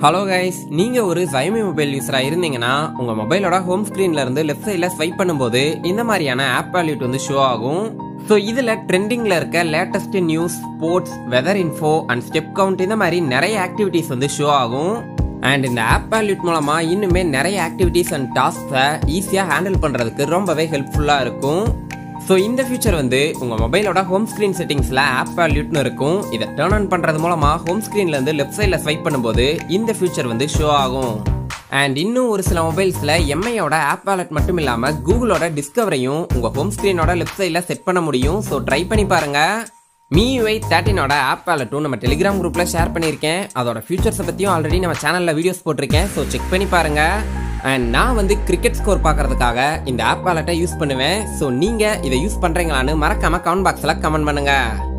hello guys நீங்க ஒரு Xiaomi mobile யூஸரா இருந்தீங்கன்னா உங்க மொபைலோட ஹோம் ஸ்கிரீன்ல இருந்து லெஃப்ட் சைட்ல ஸ்வைப் பண்ணும்போது இந்த மாதிரியான ஆப் வேல்யூட் வந்து ஷோ ஆகும் ஸோ இதுல ட்ரெண்டிங்ல இருக்க latest news sports weather info and step count இந்த மாதிரி நிறைய ஆக்டிவிட்டிஸ் வந்து ஷோ ஆகும் அண்ட் இந்த ஆப் வேல்யூட் மூலமா இன்னுமே நிறைய ஆக்டிவிட்டிஸ் அண்ட் டாஸ்க்கை ஈஸியாக ஹேண்டில் பண்றதுக்கு ரொம்பவே ஹெல்ப்ஃபுல்லா இருக்கும் ஸோ இந்த ஃபீச்சர் வந்து உங்கள் மொபைலோட ஹோம் ஸ்க்ரீன் செட்டிங்ஸில் ஆப் வேல்யூட்னு இருக்கும் இதை டேர்ன் ஆன் பண்ணுறது மூலமாக ஹோம் ஸ்க்ரீன்லேருந்து லெஃப்ட் சைடில் ஸ்வைப் பண்ணும்போது இந்த ஃபீச்சர் வந்து ஷோ ஆகும் அண்ட் இன்னும் ஒரு சில மொபைல்ஸில் எம்ஐயோட ஆப் வாலெட் மட்டும் இல்லாமல் கூகுளோட டிஸ்கவரையும் உங்கள் ஹோம் ஸ்க்ரீனோட லெஃப்ட் சைடில் செட் பண்ண முடியும் ஸோ ட்ரை பண்ணி பாருங்கள் MIUI தேர்ட்டினோட ஆப் வேலட்டும் நம்ம டெலிகிராம் குரூப்பில் ஷேர் பண்ணியிருக்கேன் அதோட ஃபியூச்சர்ஸை பற்றியும் ஆல்ரெடி நம்ம சேனலில் வீடியோஸ் போட்டிருக்கேன் ஸோ செக் பண்ணி பாருங்க அண்ட் நான் வந்து கிரிக்கெட் ஸ்கோர் பார்க்கறதுக்காக இந்த ஆப் வேலட்டை யூஸ் பண்ணுவேன் ஸோ நீங்கள் இதை யூஸ் பண்ணுறீங்களான்னு மறக்காம கமெண்ட் பாக்ஸில் கமெண்ட் பண்ணுங்க